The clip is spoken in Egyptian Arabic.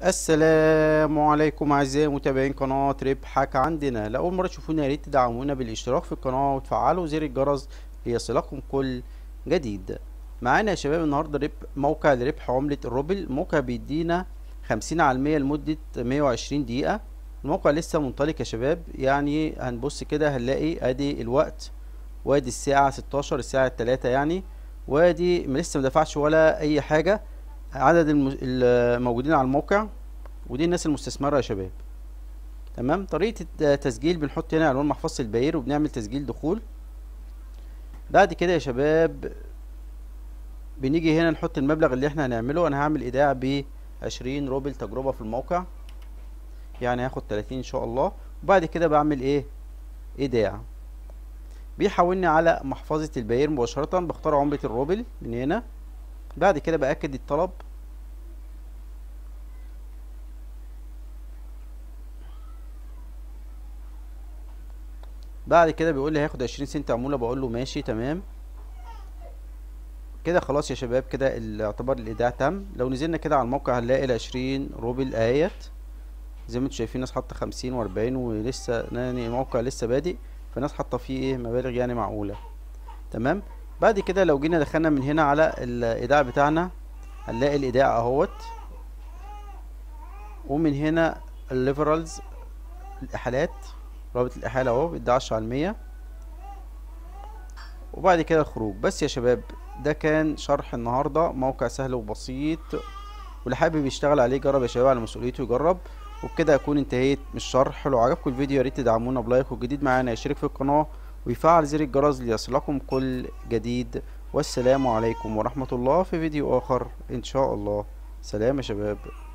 السلام عليكم اعزائي متابعين قناة ربحك عندنا لأول مرة تشوفونا يا ريت تدعمونا بالاشتراك في القناة وتفعلوا زر الجرس ليصلكم كل جديد معانا يا شباب النهاردة رب موقع لربح عملة الروبل الموقع بيدينا خمسين على المية لمدة مية وعشرين دقيقة الموقع لسه منطلق يا شباب يعني هنبص كده هنلاقي ادي الوقت وادي الساعة ستاشر الساعة التلاتة يعني وادي لسه مدفعش ولا اي حاجة عدد الم- الموجودين على الموقع ودي الناس المستثمرة يا شباب تمام طريقة التسجيل بنحط هنا عنوان محفظة البير وبنعمل تسجيل دخول بعد كده يا شباب بنيجي هنا نحط المبلغ اللي احنا هنعمله انا هعمل ايداع ب 20 روبل تجربة في الموقع يعني هاخد 30 ان شاء الله وبعد كده بعمل ايه ايداع بيحولني على محفظة البير مباشرة بختار عملة الروبل من هنا بعد كده بأكد الطلب بعد كده بيقول لي هياخد عشرين سنت عمولة بقول له ماشي تمام كده خلاص يا شباب كده ال- اعتبر الايداع تم لو نزلنا كده على الموقع هنلاقي العشرين روبل اهيت زي ما انتوا شايفين ناس حاطه خمسين واربعين ولسه يعني الموقع لسه بادئ فناس حاطه فيه ايه مبالغ يعني معقولة تمام بعد كده لو جينا دخلنا من هنا على الايداع بتاعنا هنلاقي الايداع اهوت ومن هنا الليفرالز الاحالات رابط الاحالة اهو بيدي عشرة على المية وبعد كده الخروج بس يا شباب ده كان شرح النهاردة موقع سهل وبسيط واللي حابب يشتغل عليه جرب يا شباب على مسؤوليته يجرب وبكده اكون انتهيت من الشرح لو عجبكم الفيديو يا ريت تدعمونا بلايك والجديد معانا يشترك في القناة ويفعل زر الجرس ليصلكم كل جديد والسلام عليكم ورحمة الله في فيديو آخر إن شاء الله سلام يا شباب